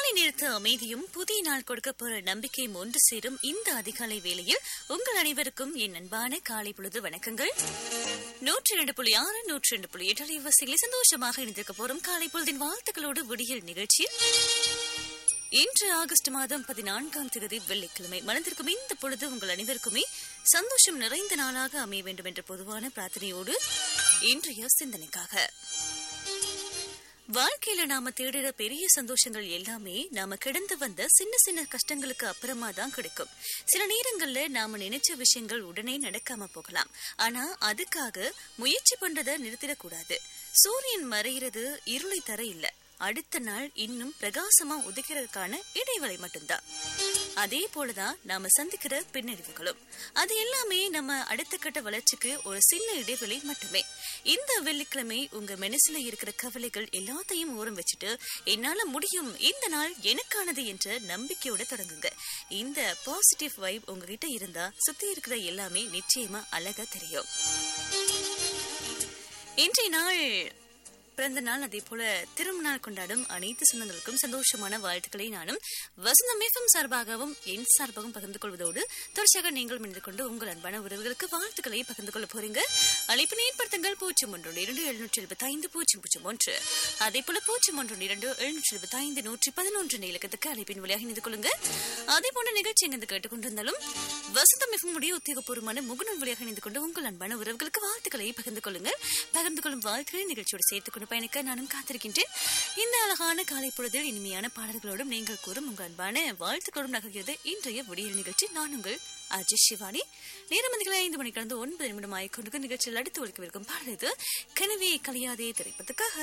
காலை நேரத்து அமைதியும் புதிய நாள் கொடுக்க போற நம்பிக்கையும் ஒன்று சேரும் இந்த அதிகாலை வேளையில் உங்கள் அனைவருக்கும் என் அன்பான காலை பொழுது வணக்கங்கள் நூற்றி இரண்டு புள்ளி ஆறு நூற்றி இரண்டு புள்ளி எட்டு அலைவரிசையில் சந்தோஷமாக இணைந்திருக்க போறோம் காலை பொழுதின் வாழ்த்துக்களோடு விடியல் நிகழ்ச்சியில் இன்று ஆகஸ்ட் மாதம் பதினான்காம் தேதி வெள்ளிக்கிழமை மனதிற்கும் இந்த பொழுது உங்கள் அனைவருக்குமே சந்தோஷம் நிறைந்த நாளாக அமைய வேண்டும் என்ற பொதுவான பிரார்த்தனையோடு இன்றைய சிந்தனைக்காக வாழ்க்கையில நாம தேடுற பெரிய சந்தோஷங்கள் எல்லாமே நாம கிடந்து வந்த சின்ன சின்ன கஷ்டங்களுக்கு அப்புறமா தான் கிடைக்கும் சில நேரங்கள்ல நாம நினைச்ச விஷயங்கள் உடனே நடக்காம போகலாம் ஆனா அதுக்காக முயற்சி பண்றத நிறுத்திடக்கூடாது சூரியன் மறைகிறது இருளை தர இல்ல அடுத்த நாள் இன்னும் பிரகாசமா உதிக்கிறதுக்கான இடைவெளி மட்டும்தான் அதே போலதான் நாம சந்திக்கிற பின்னடைவுகளும் அது எல்லாமே நம்ம அடுத்த கட்ட வளர்ச்சிக்கு ஒரு சின்ன இடைவெளி மட்டுமே இந்த வெள்ளிக்கிழமை உங்க மனசுல இருக்கிற கவலைகள் எல்லாத்தையும் ஓரம் வச்சுட்டு என்னால முடியும் இந்த நாள் எனக்கானது என்ற நம்பிக்கையோட தொடங்குங்க இந்த பாசிட்டிவ் வைப் உங்ககிட்ட இருந்தா சுத்தி இருக்கிற எல்லாமே நிச்சயமா அழகா தெரியும் இன்றைய நாள் பிறந்த நாள் அதே போல திருமணநாள் கொண்டாடும் அனைத்து சொந்தங்களுக்கும் சந்தோஷமான வாழ்த்துக்களை நானும் வசந்தம் எஃப்எம் சார்பாகவும் என் சார்பாகவும் பகிர்ந்து கொள்வதோடு தொடர்ச்சியாக நீங்கள் இணைந்து கொண்டு உங்கள் அன்பான உறவுகளுக்கு வாழ்த்துக்களை பகிர்ந்து கொள்ள போறீங்க அழைப்பினை ஏற்படுத்துங்கள் பூஜ்ஜியம் ஒன்று இரண்டு எழுநூற்றி எழுபத்தி ஐந்து பூஜ்ஜியம் பூஜ்ஜியம் ஒன்று அதே போல பூஜ்ஜியம் ஒன்று இரண்டு எழுநூற்றி எழுபத்தி ஐந்து நூற்றி பதினொன்று இலக்கத்துக்கு அழைப்பின் வழியாக இணைந்து கொள்ளுங்க அதே போன்ற நிகழ்ச்சி எங்கு கேட்டுக்கொண்டிருந்தாலும் வசந்தம் எஃப்எம் உடைய உத்தியோகபூர்வமான முகநூல் வழியாக இணைந்து கொண்டு உங்கள் அன்பான உறவுகளுக்கு வாழ்த்துக்களை பகிர்ந்து கொள்ளுங்கள் பகிர்ந்து கொள்ளும் வாழ்த்துக்களை நிகழ்ச்சியோடு சேர்த்துக் கொண்டு பயணிக்க நானும் காத்திருக்கின்றேன் இந்த அழகான காலை பொழுதில் இனிமையான பாடல்களோடும் நீங்கள் கூறும் உங்கள் அன்பான வாழ்த்துக்களோடும் நகர்கிறது இன்றைய விடியல் நிகழ்ச்சி நான் உங்கள் அஜய் சிவானி நேரம் அதிகளை ஐந்து மணிக்கு ஒன்பது நிமிடம் ஆய்கொண்டு நிகழ்ச்சியில் அடுத்து ஒழிக்கவிருக்கும் பாடல் இது கனவே கலியாதே திரைப்பதற்காக